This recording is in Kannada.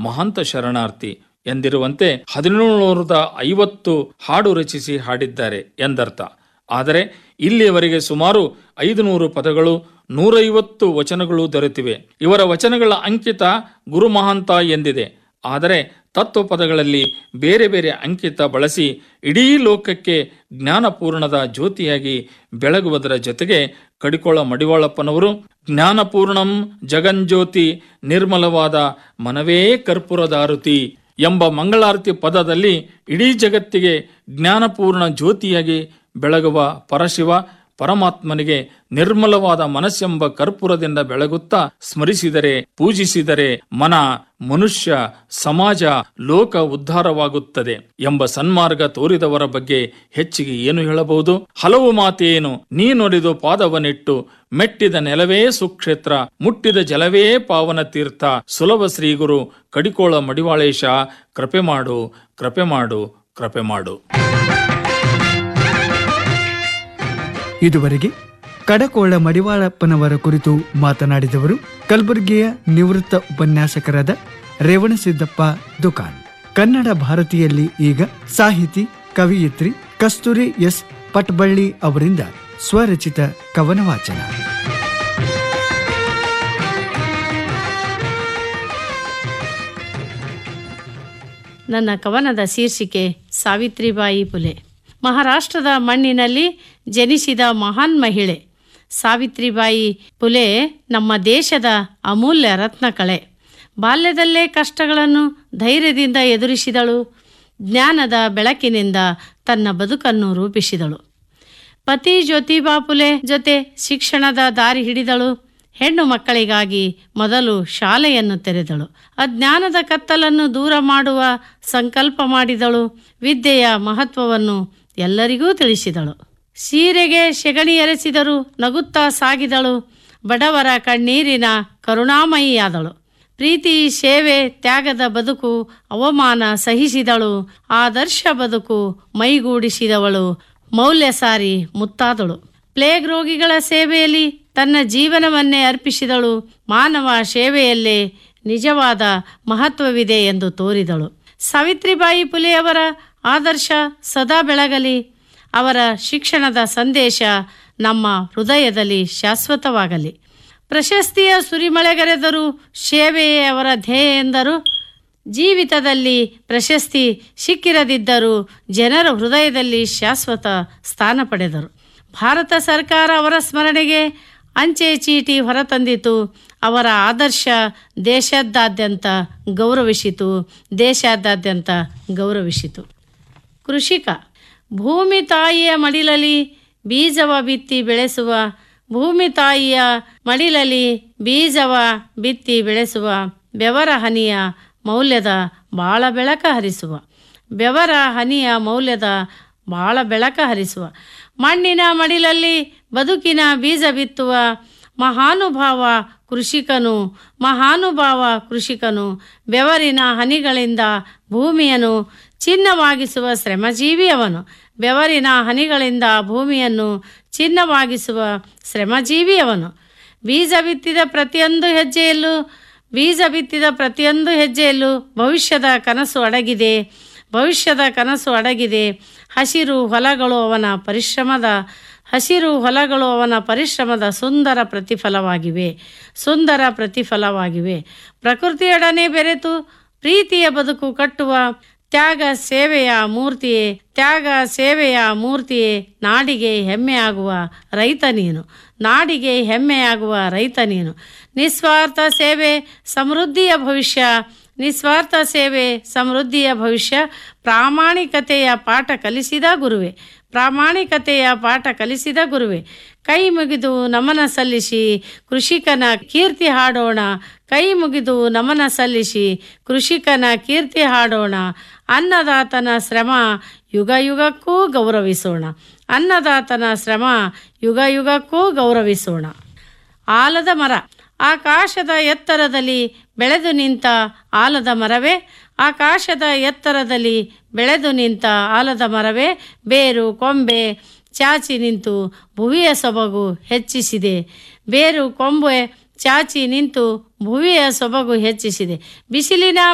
ಮಹಾಂತ ಶರಣಾರ್ಥಿ ಎಂದಿರುವಂತೆ ಹದಿನೇಳುನೂರದ ಐವತ್ತು ಹಾಡು ರಚಿಸಿ ಹಾಡಿದ್ದಾರೆ ಎಂದರ್ಥ ಆದರೆ ಇಲ್ಲಿಯವರೆಗೆ ಸುಮಾರು ಐದು ನೂರು ಪದಗಳು ನೂರೈವತ್ತು ವಚನಗಳು ದೊರೆತಿವೆ ಇವರ ವಚನಗಳ ಅಂಕಿತ ಗುರು ಮಹಾಂತ ಎಂದಿದೆ ಆದರೆ ತತ್ವ ಪದಗಳಲ್ಲಿ ಬೇರೆ ಬೇರೆ ಅಂಕಿತ ಬಳಸಿ ಇಡೀ ಲೋಕಕ್ಕೆ ಜ್ಞಾನಪೂರ್ಣದ ಜ್ಯೋತಿಯಾಗಿ ಬೆಳಗುವುದರ ಜೊತೆಗೆ ಕಡಿಕೋಳ ಮಡಿವಾಳಪ್ಪನವರು ಜ್ಞಾನಪೂರ್ಣಂ ಜಗಂಜ್ಯೋತಿ ನಿರ್ಮಲವಾದ ಮನವೇ ಕರ್ಪೂರದಾರುತಿ ಎಂಬ ಮಂಗಳಾರತಿ ಪದದಲ್ಲಿ ಇಡೀ ಜಗತ್ತಿಗೆ ಜ್ಞಾನಪೂರ್ಣ ಜ್ಯೋತಿಯಾಗಿ ಬೆಳಗುವ ಪರಶಿವ ಪರಮಾತ್ಮನಿಗೆ ನಿರ್ಮಲವಾದ ಮನಸ್ಸೆಂಬ ಕರ್ಪೂರದಿಂದ ಬೆಳಗುತ್ತಾ ಸ್ಮರಿಸಿದರೆ ಪೂಜಿಸಿದರೆ ಮನ ಮನುಷ್ಯ ಸಮಾಜ ಲೋಕ ಉದ್ಧಾರವಾಗುತ್ತದೆ ಎಂಬ ಸನ್ಮಾರ್ಗ ತೋರಿದವರ ಬಗ್ಗೆ ಹೆಚ್ಚಿಗೆ ಏನು ಹೇಳಬಹುದು ಹಲವು ಮಾತೇನು ನೀ ನುಡಿದು ಪಾದವನಿಟ್ಟು ಮೆಟ್ಟಿದ ನೆಲವೇ ಸುಕ್ಷೇತ್ರ ಮುಟ್ಟಿದ ಜಲವೇ ಪಾವನ ತೀರ್ಥ ಸುಲಭ ಶ್ರೀಗುರು ಕಡಿಕೋಳ ಮಡಿವಾಳೇಶ ಕೃಪೆ ಮಾಡು ಕೃಪೆ ಮಾಡು ಕೃಪೆ ಮಾಡು ಇದುವರೆಗೆ ಕಡಕೋಳ ಮಡಿವಾಳಪ್ಪನವರ ಕುರಿತು ಮಾತನಾಡಿದವರು ಕಲಬುರಗಿಯ ನಿವೃತ್ತ ಉಪನ್ಯಾಸಕರಾದ ರೇವಣಸಿದ್ದಪ್ಪ ದುಕಾನ್ ಕನ್ನಡ ಭಾರತಿಯಲ್ಲಿ ಈಗ ಸಾಹಿತಿ ಕವಿಯತ್ರಿ ಕಸ್ತೂರಿ ಎಸ್ ಪಟ್ಬಳ್ಳಿ ಅವರಿಂದ ಸ್ವರಚಿತ ಕವನ ವಾಚನ ನನ್ನ ಕವನದ ಶೀರ್ಷಿಕೆ ಸಾವಿತ್ರಿಬಾಯಿ ಪುಲೆ ಮಹಾರಾಷ್ಟ್ರದ ಮಣ್ಣಿನಲ್ಲಿ ಜನಿಸಿದ ಮಹಾನ್ ಮಹಿಳೆ ಸಾವಿತ್ರಿಬಾಯಿ ಪುಲೆ ನಮ್ಮ ದೇಶದ ಅಮೂಲ್ಯ ರತ್ನ ಕಳೆ ಬಾಲ್ಯದಲ್ಲೇ ಕಷ್ಟಗಳನ್ನು ಧೈರ್ಯದಿಂದ ಎದುರಿಸಿದಳು ಜ್ಞಾನದ ಬೆಳಕಿನಿಂದ ತನ್ನ ಬದುಕನ್ನು ರೂಪಿಸಿದಳು ಪತಿ ಜ್ಯೋತಿಬಾ ಪುಲೆ ಜೊತೆ ಶಿಕ್ಷಣದ ದಾರಿ ಹಿಡಿದಳು ಹೆಣ್ಣು ಮಕ್ಕಳಿಗಾಗಿ ಮೊದಲು ಶಾಲೆಯನ್ನು ತೆರೆದಳು ಅಜ್ಞಾನದ ಕತ್ತಲನ್ನು ದೂರ ಮಾಡುವ ಸಂಕಲ್ಪ ಮಾಡಿದಳು ವಿದ್ಯೆಯ ಮಹತ್ವವನ್ನು ಎಲ್ಲರಿಗೂ ತಿಳಿಸಿದಳು ಸೀರೆಗೆ ಸೆಗಣಿ ಎರಚಿದರು ನಗುತ್ತಾ ಸಾಗಿದಳು ಬಡವರ ಕಣ್ಣೀರಿನ ಕರುಣಾಮಯಿಯಾದಳು ಪ್ರೀತಿ ಸೇವೆ ತ್ಯಾಗದ ಬದುಕು ಅವಮಾನ ಸಹಿಸಿದಳು ಆದರ್ಶ ಬದುಕು ಮೈಗೂಡಿಸಿದವಳು ಮೌಲ್ಯ ಸಾರಿ ಮುತ್ತಾದಳು ಪ್ಲೇಗ್ ರೋಗಿಗಳ ಸೇವೆಯಲ್ಲಿ ತನ್ನ ಜೀವನವನ್ನೇ ಅರ್ಪಿಸಿದಳು ಮಾನವ ಸೇವೆಯಲ್ಲೇ ನಿಜವಾದ ಮಹತ್ವವಿದೆ ಎಂದು ತೋರಿದಳು ಸಾವಿತ್ರಿಬಾಯಿ ಪುಲೆಯವರ ಆದರ್ಶ ಸದಾ ಬೆಳಗಲಿ ಅವರ ಶಿಕ್ಷಣದ ಸಂದೇಶ ನಮ್ಮ ಹೃದಯದಲ್ಲಿ ಶಾಶ್ವತವಾಗಲಿ ಪ್ರಶಸ್ತಿಯ ಸುರಿಮಳೆಗರೆದರು ಸೇವೆಯೇ ಅವರ ಧ್ಯೇಯ ಎಂದರು ಜೀವಿತದಲ್ಲಿ ಪ್ರಶಸ್ತಿ ಸಿಕ್ಕಿರದಿದ್ದರೂ ಜನರ ಹೃದಯದಲ್ಲಿ ಶಾಶ್ವತ ಸ್ಥಾನ ಪಡೆದರು ಭಾರತ ಸರ್ಕಾರ ಅವರ ಸ್ಮರಣೆಗೆ ಅಂಚೆ ಚೀಟಿ ಹೊರತಂದಿತು ಅವರ ಆದರ್ಶ ದೇಶದಾದ್ಯಂತ ಗೌರವಿಸಿತು ದೇಶಾದಾದ್ಯಂತ ಗೌರವಿಸಿತು ಕೃಷಿಕ ಭೂಮಿ ತಾಯಿಯ ಮಡಿಲಲ್ಲಿ ಬೀಜವ ಬಿತ್ತಿ ಬೆಳೆಸುವ ಭೂಮಿ ತಾಯಿಯ ಮಡಿಲಲ್ಲಿ ಬೀಜವ ಬಿತ್ತಿ ಬೆಳೆಸುವ ಬೆವರ ಹನಿಯ ಮೌಲ್ಯದ ಬಾಳ ಬೆಳಕ ಹರಿಸುವ ಬೆವರ ಹನಿಯ ಮೌಲ್ಯದ ಬಾಳ ಬೆಳಕ ಹರಿಸುವ ಮಣ್ಣಿನ ಮಡಿಲಲ್ಲಿ ಬದುಕಿನ ಬೀಜ ಬಿತ್ತುವ ಮಹಾನುಭಾವ ಕೃಷಿಕನು ಮಹಾನುಭಾವ ಕೃಷಿಕನು ಬೆವರಿನ ಹನಿಗಳಿಂದ ಭೂಮಿಯನ್ನು ಚಿನ್ನವಾಗಿಸುವ ಶ್ರಮಜೀವಿ ಅವನು ಬೆವರಿನ ಹನಿಗಳಿಂದ ಭೂಮಿಯನ್ನು ಚಿನ್ನವಾಗಿಸುವ ಶ್ರಮಜೀವಿ ಅವನು ಬೀಜ ಬಿತ್ತಿದ ಪ್ರತಿಯೊಂದು ಹೆಜ್ಜೆಯಲ್ಲೂ ಬೀಜ ಬಿತ್ತಿದ ಪ್ರತಿಯೊಂದು ಹೆಜ್ಜೆಯಲ್ಲೂ ಭವಿಷ್ಯದ ಕನಸು ಅಡಗಿದೆ ಭವಿಷ್ಯದ ಕನಸು ಅಡಗಿದೆ ಹಸಿರು ಹೊಲಗಳು ಅವನ ಪರಿಶ್ರಮದ ಹಸಿರು ಹೊಲಗಳು ಅವನ ಪರಿಶ್ರಮದ ಸುಂದರ ಪ್ರತಿಫಲವಾಗಿವೆ ಸುಂದರ ಪ್ರತಿಫಲವಾಗಿವೆ ಪ್ರಕೃತಿಯೊಡನೆ ಬೆರೆತು ಪ್ರೀತಿಯ ಬದುಕು ಕಟ್ಟುವ ತ್ಯಾಗ ಸೇವೆಯ ಮೂರ್ತಿಯೇ ತ್ಯಾಗ ಸೇವೆಯ ಮೂರ್ತಿಯೇ ನಾಡಿಗೆ ಹೆಮ್ಮೆಯಾಗುವ ರೈತ ನೀನು ನಾಡಿಗೆ ಹೆಮ್ಮೆಯಾಗುವ ರೈತ ನೀನು ನಿಸ್ವಾರ್ಥ ಸೇವೆ ಸಮೃದ್ಧಿಯ ಭವಿಷ್ಯ ನಿಸ್ವಾರ್ಥ ಸೇವೆ ಸಮೃದ್ಧಿಯ ಭವಿಷ್ಯ ಪ್ರಾಮಾಣಿಕತೆಯ ಪಾಠ ಕಲಿಸಿದ ಗುರುವೆ ಪ್ರಾಮಾಣಿಕತೆಯ ಪಾಠ ಕಲಿಸಿದ ಗುರುವೆ ಕೈ ಮುಗಿದು ನಮನ ಸಲ್ಲಿಸಿ ಕೃಷಿಕನ ಕೀರ್ತಿ ಹಾಡೋಣ ಕೈ ಮುಗಿದು ನಮನ ಸಲ್ಲಿಸಿ ಕೃಷಿಕನ ಕೀರ್ತಿ ಹಾಡೋಣ ಅನ್ನದಾತನ ಶ್ರಮ ಯುಗ ಯುಗಕ್ಕೂ ಗೌರವಿಸೋಣ ಅನ್ನದಾತನ ಶ್ರಮ ಯುಗ ಯುಗಕ್ಕೂ ಗೌರವಿಸೋಣ ಆಲದ ಮರ ಆಕಾಶದ ಎತ್ತರದಲ್ಲಿ ಬೆಳೆದು ನಿಂತ ಆಲದ ಮರವೇ ಆಕಾಶದ ಎತ್ತರದಲ್ಲಿ ಬೆಳೆದು ನಿಂತ ಆಲದ ಮರವೇ ಬೇರು ಕೊಂಬೆ ಚಾಚಿ ನಿಂತು ಭುವಿಯ ಸೊಬಗು ಹೆಚ್ಚಿಸಿದೆ ಬೇರು ಕೊಂಬೆ ಚಾಚಿ ನಿಂತು ಭುವಿಯ ಸೊಬಗು ಹೆಚ್ಚಿಸಿದೆ ಬಿಸಿಲಿನ